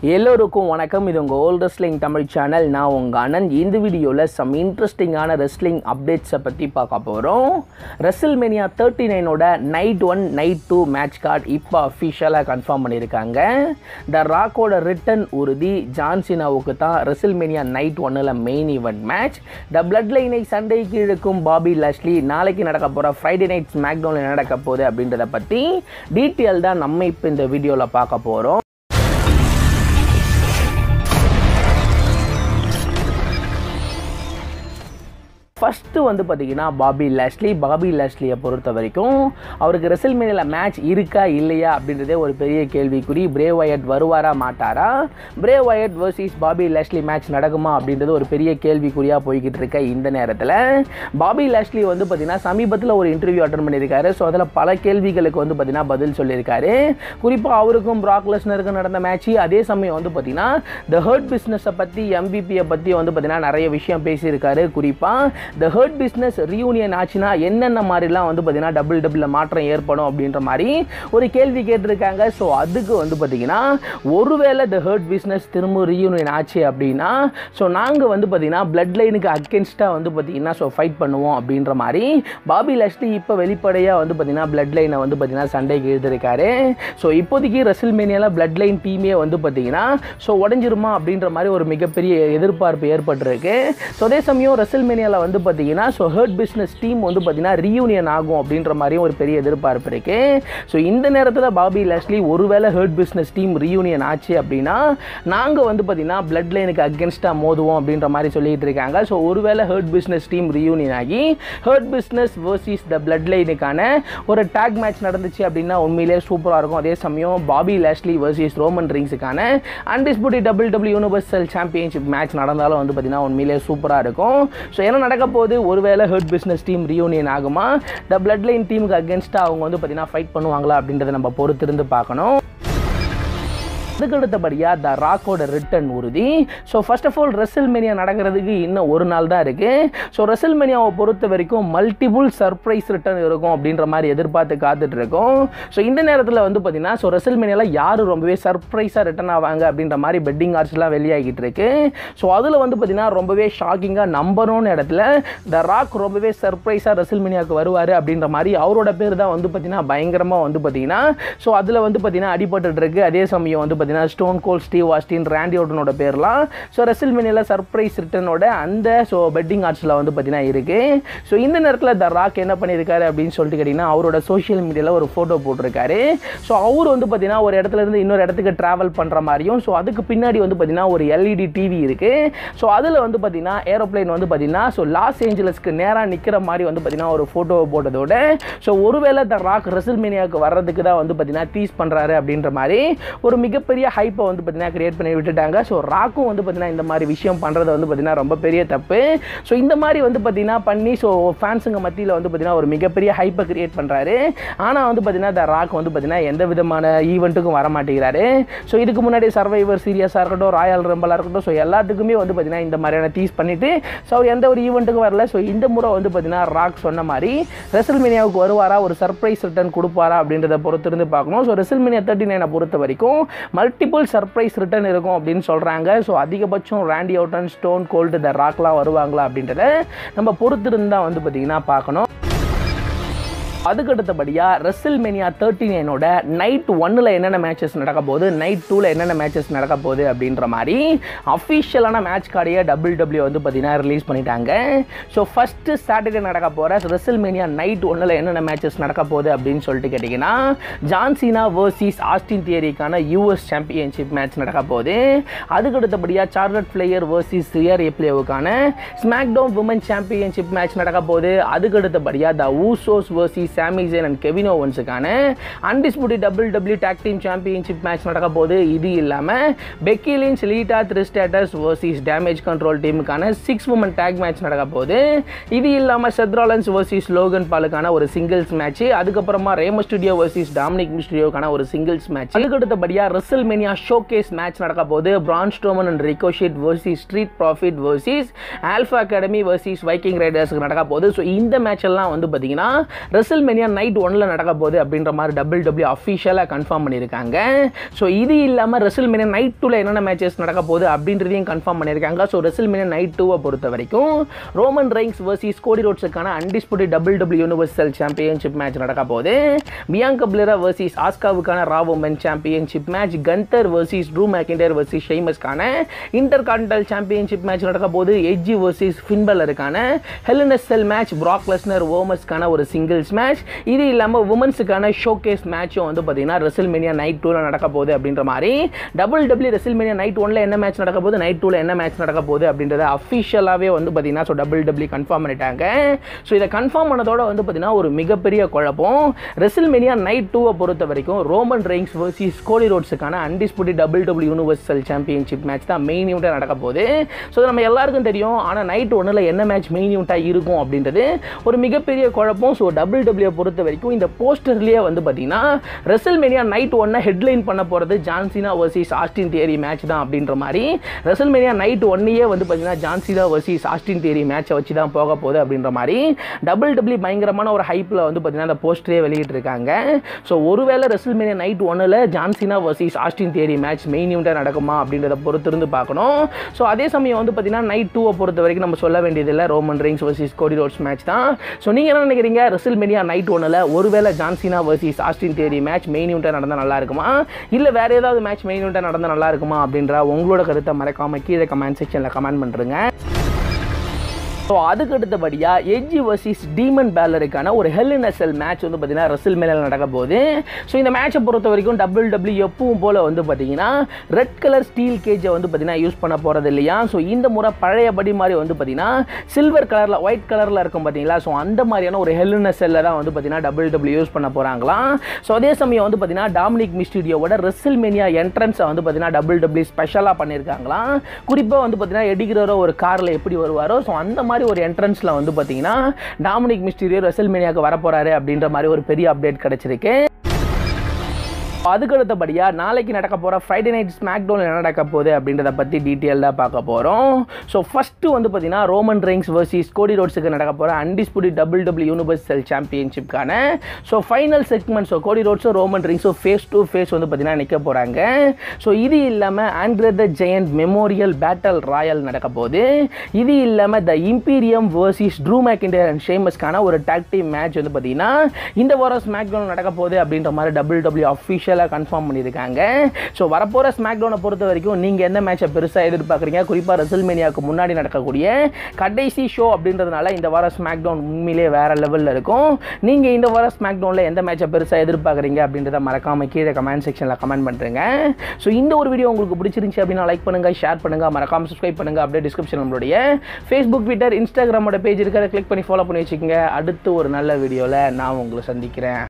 எல்லோருக்கும் வணக்கம் இது உங்கள் ஓல்ட் ரெஸ்லிங் தமிழ் சேனல் நான் உங்கள் அனந்த் இந்த வீடியோவில் சம் இன்ட்ரெஸ்டிங்கான ரெஸ்லிங் அப்டேட்ஸை பற்றி பார்க்க போகிறோம் ரெசில் மேனியா தேர்ட்டி நைனோட night one night two match card இப்போ அஃபிஷியலாக கன்ஃபார்ம் பண்ணியிருக்காங்க த ராக்கோட ரிட்டன் உறுதி ஜான்சினாவுக்கு தான் ரெசில் மேனியா நைட் ஒன்னில் main event match the blood லைனை சண்டைக்கு இழுக்கும் பாபி லஷ்லி நாளைக்கு நடக்க போகிற ஃப்ரைடே நைட் ஸ்மாக்டவுனில் என்ன நடக்க போகுது அப்படின்றத பற்றி டீட்டெயில் தான் நம்ம இப்போ இந்த வீடியோவில் பார்க்க போகிறோம் ஃபஸ்ட்டு வந்து பார்த்தீங்கன்னா பாபி லேஷ்லி பாபி லேஷ்லியை பொறுத்த வரைக்கும் அவருக்கு ரெசல்மேனியில் மேட்ச் இருக்கா இல்லையா அப்படின்றதே ஒரு பெரிய கேள்விக்குறி பிரே வயட் வருவாரா மாட்டாரா Bray Wyatt versus Bobby Lashley match நடக்குமா அப்படின்றது ஒரு பெரிய கேள்விக்குறியாக போய்கிட்டு இருக்க இந்த நேரத்தில் பாபி லேஷ்லி வந்து பார்த்தீங்கன்னா சமீபத்தில் ஒரு இன்டர்வியூ அட்டன் பண்ணியிருக்காரு ஸோ அதில் பல கேள்விகளுக்கு வந்து பார்த்தீங்கன்னா பதில் சொல்லியிருக்காரு குறிப்பாக அவருக்கும் ப்ராக் லெஸ்னருக்கும் நடந்த மேட்ச் அதே சமயம் வந்து பார்த்தீங்கன்னா த ஹர்ட் பிஸ்னஸை பற்றி எம்பிபியை பற்றி வந்து பார்த்தீங்கன்னா நிறைய விஷயம் பேசியிருக்காரு குறிப்பாக த ஹர்ட் பிஸ்னஸ் ரீயூனியன் ஆச்சுன்னா என்னென்ன மாதிரிலாம் வந்து பார்த்தீங்கன்னா டபுள் டபுளில் மாற்றம் ஏற்படும் அப்படின்ற மாதிரி ஒரு கேள்வி கேட்டிருக்காங்க ஸோ அதுக்கு வந்து பார்த்தீங்கன்னா ஒருவேளை த ஹர்ட் பிஸ்னஸ் திரும்ப ரீயூனியன் ஆச்சு அப்படின்னா ஸோ நாங்கள் வந்து பார்த்தீங்கன்னா பிளட் லைனுக்கு அகென்ஸ்டாக வந்து பார்த்தீங்கன்னா ஸோ ஃபைட் பண்ணுவோம் அப்படின்ற மாதிரி பாபி லஷ்டி இப்போ வெளிப்படையாக வந்து பார்த்தீங்கன்னா பிளட் லைனை வந்து பார்த்தீங்கன்னா சண்டைக்கு எழுதியிருக்காரு ஸோ இப்போதைக்கு ரெசில் மேனியாவில் பிளட் லைன் டீமே வந்து பார்த்தீங்கன்னா ஸோ உடஞ்சிருமா அப்படின்ற மாதிரி ஒரு மிகப்பெரிய எதிர்பார்ப்பு ஏற்பட்டிருக்கு ஸோ அதே சமயம் ரெசில் மேனியாவில் வந்து பார்த்தீங்கன்னா ஸோ ஹர்ட் பிஸ்னஸ் டீம் வந்து பார்த்தீங்கன்னா ரீயூனியன் ஆகும் அப்படின்ற மாதிரியும் ஒரு பெரிய எதிர்பார்ப்பு இருக்கு ஸோ இந்த நேரத்தில் பாபி லஷ்லி ஒருவேளை ஹர்ட் பிஸ்னஸ் டீம் ரீயூனியன் ஆச்சு அப்படின்னா நாங்கள் வந்து பார்த்தீங்கன்னா பிளட் லைனுக்கு அகென்ஸ்டாக மோதுவோம் அப்படின்ற மாதிரி சொல்லிட்டு இருக்காங்க ஸோ ஒருவேளை ஹர்ட் பிஸ்னஸ் டீம் ரீயூனியன் ஆகி Hurt Business versus the blood லைனுக்கான ஒரு டேக் மேட்ச் நடந்துச்சு அப்படின்னா உண்மையிலே சூப்பராக இருக்கும் அதே சமயம் பாபி லேஷ்லி வர்சஸ் ரோமன் ரிங்ஸுக்கான undisputed double double universal championship match நடந்தாலும் வந்து பார்த்தீங்கன்னா உண்மையிலே சூப்பராக இருக்கும் ஸோ என்ன நடக்க போகுது ஒருவேளை ஹர்ட் பிஸ்னஸ் டீம் ரியூனியன் ஆகுமா த பிளட் லைன் டீமுக்கு அகேன்ஸ்டாக அவங்க வந்து பார்த்தீங்கன்னா ஃபைட் பண்ணுவாங்களா அப்படின்றத நம்ம பொறுத்திருந்து பார்க்கணும் அதுக்கு அடுத்தபடியாக த ராக்கோட ரிட்டன் உறுதி so first of all WrestleMania நடக்கிறதுக்கு இன்னும் ஒரு நாள் தான் இருக்குது ஸோ ரெசல் மேனியாவை பொறுத்த வரைக்கும் மல்டிபிள் சர்ப்ரைஸ் ரிட்டன் இருக்கும் அப்படின்ற மாதிரி எதிர்பார்த்து காத்துட்டு இருக்கோம் ஸோ இந்த நேரத்தில் வந்து பார்த்தீங்கன்னா ஸோ ரெசல் மேனியாவில் யார் ரொம்பவே சர்ப்ரைஸாக ரிட்டன் ஆவாங்க அப்படின்ற மாதிரி பெட்டிங் ஆர்ட்ஸ்லாம் வெளியாகிட்டு இருக்கு ஸோ அதில் வந்து பார்த்தீங்கன்னா ரொம்பவே ஷாக்கிங்காக நம்பரோன்னு இடத்துல த ராக் ரொம்பவே சர்ப்ரைஸாக ரெசல் மேனியாவுக்கு வருவார் அப்படின்ற மாதிரி அவரோட பேர் தான் வந்து பார்த்தீங்கன்னா பயங்கரமாக வந்து பார்த்தீங்கன்னா ஸோ அதில் வந்து பார்த்தீங்கன்னா அடிபட்டு இருக்கு அதே சமயம் வந்து பார்த்தீங்கன்னா Stone Cold Steve Austin Randy ஓட்டனோட பேர்லாம் ஸோ ரெசில் மினியில் சர்ப்ரைஸ் ரிட்டனோட அந்த ஸோ பெட்டிங் ஆர்ட்ஸில் வந்து பார்த்தீங்கன்னா இருக்குது ஸோ இந்த நேரத்தில் த ராக் என்ன பண்ணியிருக்காரு அப்படின்னு சொல்லிட்டு கேட்டிங்கன்னா அவரோட சோஷியல் மீடியாவில் ஒரு ஃபோட்டோ போட்டிருக்காரு ஸோ அவர் வந்து பார்த்தீங்கன்னா ஒரு இடத்துல இருந்து இன்னொரு இடத்துக்கு ட்ராவல் பண்ணுற மாதிரியும் ஸோ அதுக்கு பின்னாடி வந்து பார்த்தீங்கன்னா ஒரு எல்இடி டிவி இருக்குது ஸோ அதில் வந்து பார்த்தீங்கன்னா ஏரோப்ளைன் வந்து பார்த்தீங்கன்னா ஸோ லாஸ் ஏஞ்சலஸ்க்கு நேராக நிற்கிற மாதிரி வந்து பார்த்தீங்கன்னா ஒரு ஃபோட்டோவை போட்டதோட ஸோ ஒருவேளை த ராக் ரெசில் மீனியாவுக்கு வர்றதுக்கு தான் வந்து பார்த்தீங்கன்னா டீஸ் பண்ணுறாரு அப்படின்ற மாதிரி ஒரு மிகப்பெரிய ஹைப்பை வந்து பார்த்தீங்கன்னா கிரியேட் பண்ணி விட்டுட்டாங்க ஸோ ராக்கும் வந்து பார்த்தீங்கன்னா இந்த மாதிரி விஷயம் பண்ணுறது வந்து பார்த்தீங்கன்னா ரொம்ப பெரிய தப்பு ஸோ இந்த மாதிரி வந்து பார்த்தீங்கன்னா பண்ணி ஸோ ஃபேன்ஸுங்க மத்தியில் வந்து பார்த்தீங்கன்னா ஒரு மிகப்பெரிய ஹைப்பை கிரியேட் பண்ணுறாரு ஆனால் வந்து பார்த்தீங்கன்னா த ராக் வந்து பார்த்தீங்கன்னா எந்த விதமான ஈவெண்ட்டுக்கும் வர மாட்டேங்கிறாரு ஸோ இதுக்கு முன்னாடி சர்வைவர் சீரியஸாக இருக்கட்டும் ராயல் ரம்பலாக இருக்கட்டும் ஸோ எல்லாத்துக்குமே வந்து பார்த்தீங்கன்னா இந்த மாதிரியான டீஸ் பண்ணிட்டு ஸோ அவர் எந்த ஒரு ஈவெண்ட்டுக்கும் வரல ஸோ இந்த முறை வந்து பார்த்தீங்கன்னா ராக் சொன்ன மாதிரி ரெசல்மேனியாவுக்கு வருவாரா ஒரு சர்ப்ரைஸ் ரிட்டர்ன் கொடுப்பாரா அப்படின்றத பொறுத்திருந்து பார்க்கணும் ஸோ ரெசல்மேனியா தேர்ட்டி நைனை பொறுத்த வரைக்கும் மல்டிபிள் சர்ப்ரைஸ் ரிட்டர்ன் இருக்கும் அப்படின்னு சொல்கிறாங்க ஸோ அதிகபட்சம் Randy Orton Stone Cold the ராக்லாம் வருவாங்களா அப்படின்றத நம்ம பொறுத்திருந்து தான் வந்து பார்த்தீங்கன்னா பார்க்கணும் அதுக்கு அடுத்தபடியாக ரெசில் மெனியா தேர்ட்டி நைனோட நைட் ஒன்னில் என்னென்ன மேட்சஸ் நடக்க போகுது நைட் டூவில் என்னென்ன மேட்சஸ் நடக்க போகுது அப்படின்ற மாதிரி அஃபிஷியலான மேட்ச் கார்டையே டபுள் டபிள்யூ வந்து பார்த்தீங்கன்னா ரிலீஸ் பண்ணிட்டாங்க ஸோ ஃபஸ்ட்டு சாட்டர்டே நடக்க போகிற ரெசில் மேனியா நைட் ஒன்னில் என்னென்ன மேட்சஸ் நடக்க போகுது அப்படின்னு சொல்லிட்டு கேட்டிங்கன்னா ஜான்சினா வர்சஸ் ஆஸ்டின் தியரிக்கான யூஎஸ் சாம்பியன்ஷிப் மேட்ச் நடக்க போகுது அதுக்கு அடுத்தபடியாக சார்லட் பிளேயர் வர்சஸ் ரியர் எப்ளேவுக்கான SmackDown woman championship match நடக்க போகுது அதுக்கு அடுத்தபடியாக the Usos versus Sami Zayn and Kevin ஓவன்ஸுக்கான undisputed double W tag team championship match நடக்க போகுது இது இல்லாமல் பெக்கி லின்ச் லீட்டா த்ரிஸ்டேட்டஸ் வர்சஸ் டேமேஜ் கண்ட்ரோல் டீமுக்கான சிக்ஸ் உமன் டேக் மேட்ச் நடக்க போகுது இது இல்லாமல் செத்ராலன்ஸ் வர்சஸ் லோகன் பாலுக்கான ஒரு சிங்கிள்ஸ் மேட்ச் அதுக்கப்புறமா ரேமோ ஸ்டுடியோ வர்சஸ் டாமினிக் மிஸ்டுடியோக்கான ஒரு சிங்கிள்ஸ் மேட்ச் அதுக்கு அடுத்தபடியாக WrestleMania showcase match நடக்க போகுது Braun Strowman and Ricochet versus Street Profits versus Alpha Academy versus Viking ரைடர்ஸ்க்கு நடக்க போகுது ஸோ இந்த மேட்ச் எல்லாம் வந்து பார்த்தீங்கன்னா ரெசல் ரெசில்மேனியா நைட் ஒன்ல நடக்க போகுது அப்படின்ற மாதிரி டபுள் டபிள்யூ அஃபிஷியலாக கன்ஃபார்ம் பண்ணியிருக்காங்க ஸோ இது இல்லாமல் ரெசில்மேனியா நைட் டூவில் என்னென்ன மேட்சஸ் நடக்க போகுது அப்படின்றதையும் கன்ஃபார்ம் பண்ணியிருக்காங்க ஸோ ரெசில்மேனியா நைட் டூவை பொறுத்த வரைக்கும் ரோமன் ரைங்ஸ் வர்சஸ் கோடி ரோட்ஸுக்கான undisputed double W universal championship match நடக்க போகுது பியாங்கா பிளரா வர்சஸ் ஆஸ்காவுக்கான Raw woman championship match Gunther versus Drew McIntyre versus ஷெய்மஸ்க்கான இன்டர் கான்டல் சாம்பியன்ஷிப் மேட்ச் நடக்க போது எஜ்ஜி வர்சஸ் ஃபின்பலருக்கான ஹெலனஸ்எல் மேட்ச் பிராக் லெஸ்னர் ஓமஸ்க்கான ஒரு சிங்கிள்ஸ் மேட்ச் இது இல்லாமல் உமன்ஸுக்கான ஷோகேஸ் மேட்சும் வந்து பார்த்தீங்கன்னா ரெசில்மேனியா நைட் டூவில் நடக்க போகுது அப்படின்ற மாதிரி டபுள் டபிள்யூ ரெசில்மேனியா நைட் ஒன்ல என்ன மேட்ச் நடக்க போகுது நைட் டூவில் என்ன மேட்ச் நடக்க போகுது அப்படின்றத அஃபிஷியலாகவே வந்து பார்த்தீங்கன்னா ஸோ டபுள் டபிள்யூ கன்ஃபார்ம் பண்ணிட்டாங்க ஸோ இதை கன்ஃபார்ம் பண்ணதோட வந்து பார்த்தீங்கன்னா ஒரு மிகப்பெரிய குழப்பம் ரெசில்மேனியா நைட் டூவை பொறுத்த வரைக்கும் ரோமன் ரெயின்ஸ் வர்சஸ் கோலி ரோட்ஸுக்கான undisputed double W universal championship match தான் மெயின் ஈவெண்ட்டாக நடக்க போகுது ஸோ நம்ம எல்லாருக்கும் தெரியும் ஆனால் நைட் ஒன்றில் என்ன மேட்ச் மெயின் ஈவெண்ட்டாக இருக்கும் அப்படின்றது ஒரு மிகப்பெரிய குழப்பம் ஸோ டபுள் டபிள்யூ பொறுத்த வரைக்கும் இந்த போஸ்டர்லேயே வந்து பார்த்தீங்கன்னா ரெசல்மேனியா நைட் ஒன்னை ஹெட்லைன் பண்ண போகிறது John Cena versus Austin Theory match தான் அப்படின்ற மாதிரி ரெசல்மேனியா நைட் ஒன்னையே வந்து பார்த்தீங்கன்னா ஜான்சினா வர்சஸ் ஆஸ்டின் தியரி மேட்சை வச்சு தான் போக போகுது அப்படின்ற மாதிரி டபுள் டபிள்யூ பயங்கரமான ஒரு ஹைப்பில் வந்து பார்த்தீங்கன்னா அந்த போஸ்டரே வெளியிட்டிருக்காங்க ஸோ ஒருவேளை ரெசல்மேனியா நைட் ஒன்னில் John Cena versus Austin Theory match main ஈவெண்ட்டாக நடக்குமா அப்படின்றத பொறுத்திருந்து பார்க்கணும் ஸோ அதே சமயம் வந்து பார்த்தீங்கன்னா நைட் டூவை பொறுத்த வரைக்கும் நம்ம சொல்ல வேண்டியதில்லை Roman Reigns versus Cody Rhodes match தான் ஸோ நீங்கள் என்ன நினைக்கிறீங்க ரெசல்மேனியா நைட் ஒன்னில் ஒருவேளை John Cena versus Austin Theory match main ஈவெண்ட்டாக நடந்தால் நல்லா இருக்குமா இல்லை வேறு ஏதாவது மேட்ச் மெயின் ஈவெண்ட்டாக நடந்தால் நல்லா இருக்குமா அப்படின்ற உங்களோட கருத்தை மறக்காம கீழே கமெண்ட் செக்ஷனில் கமெண்ட் பண்ணுறேங்க ஸோ அதுக்கு அடுத்தபடியாக எஜ்ஜி வர்சஸ் டீமன் பேலருக்கான ஒரு ஹெல் இன் எஸ்எல் மேட்ச் வந்து பார்த்தீங்கன்னா ரசில் மேலே நடக்க போகுது ஸோ இந்த மேட்சை பொறுத்த வரைக்கும் டபுள் டபிள்யூ எப்பவும் போல் வந்து பார்த்தீங்கன்னா ரெட் கலர் ஸ்டீல் கேஜை வந்து பார்த்தீங்கன்னா யூஸ் பண்ண போகிறது இல்லையா ஸோ இந்த முறை பழையபடி மாதிரி வந்து பார்த்தீங்கன்னா சில்வர் கலரில் ஒயிட் கலரில் இருக்கும் பார்த்தீங்களா ஸோ அந்த மாதிரியான ஒரு ஹெல் இன் எஸ்எல்ல தான் வந்து பார்த்தீங்கன்னா டபுள் டபிள்யூ யூஸ் பண்ண போகிறாங்களாம் ஸோ அதே சமயம் வந்து பார்த்தீங்கன்னா டாமினிக் மிஸ்டீரியோவோட ரெசில் மேனியா என்ட்ரன்ஸை வந்து பார்த்தீங்கன்னா டபுள் டபிள்யூ ஸ்பெஷலாக பண்ணியிருக்காங்களாம் குறிப்பாக வந்து பார்த்தீங்கன்னா எடிக்கிறோ ஒரு காரில் எப்படி வருவாரோ ஸோ அந்த மாதிரி ஒரு என்ட்ரன்ஸில் வந்து பார்த்தீங்கன்னா டாமினிக் மிஸ்டீரியோ ரெசல்மேனியாவுக்கு வரப்போறாரு அப்படின்ற மாதிரி ஒரு பெரிய அப்டேட் கிடைச்சிருக்கு அதுக்கு அடுத்தபடியாக நாளைக்கு நடக்க போகிற ஃப்ரைடே நைட் ஸ்மாக் டவுன் என்ன நடக்க போகுது அப்படின்றத பற்றி டீட்டெயில்டாக பார்க்க போகிறோம் ஸோ ஃபஸ்ட்டு வந்து பார்த்தீங்கன்னா ரோமன் ரெயின்ஸ் வர்சஸ் கோடி ரோட்ஸுக்கு நடக்க போகிற அன்டிஸ்பியூட்டட் டபுள் டபுள் யூனிவர்சல் சாம்பியன்ஷிப்கான so final segment so Cody ரோட்ஸும் ரோமன் ரெயின்ஸும் ஃபேஸ் டு ஃபேஸ் வந்து பார்த்தீங்கன்னா நிற்க போகிறாங்க ஸோ இது இல்லாமல் Andre the Giant memorial battle royal நடக்க போகுது இது இல்லாமல் the Imperium versus Drew McIntyre and ஷேமஸ்க்கான ஒரு டாக் டீம் மேட்ச் வந்து பார்த்தீங்கன்னா இந்த வாரம் ஸ்மாக் டவுன் நடக்க போகுது அப்படின்ற மாதிரி டபுள் டபிள்யூ அஃபிஷியல் அஃபிஷியலாக கன்ஃபார்ம் பண்ணியிருக்காங்க ஸோ வரப்போகிற ஸ்மாக் டவுனை பொறுத்த வரைக்கும் நீங்கள் எந்த மேட்சை பெருசாக எதிர்பார்க்குறீங்க குறிப்பாக ரெசல்மேனியாவுக்கு முன்னாடி நடக்கக்கூடிய கடைசி ஷோ அப்படின்றதுனால இந்த வாரம் ஸ்மாக் டவுன் உண்மையிலே வேறு லெவலில் இருக்கும் நீங்கள் இந்த வாரம் ஸ்மாக் டவுனில் எந்த மேட்சை பெருசாக எதிர்பார்க்குறீங்க அப்படின்றத மறக்காமல் கீழே கமெண்ட் செக்ஷனில் கமெண்ட் பண்ணுறேங்க ஸோ இந்த ஒரு வீடியோ உங்களுக்கு பிடிச்சிருந்துச்சி அப்படின்னா லைக் பண்ணுங்கள் ஷேர் பண்ணுங்கள் மறக்காமல் சப்ஸ்கிரைப் பண்ணுங்கள் அப்படியே டிஸ்கிரிப்ஷன் நம்மளுடைய ஃபேஸ்புக் ட்விட்டர் இன்ஸ்டாகிராமோட பேஜ் இருக்கிற கிளிக் பண்ணி ஃபாலோ பண்ணி வச்சுக்கோங்க அடுத்து ஒரு நல்ல வீடியோவில் நான் உங்களை சந்திக்கிறேன்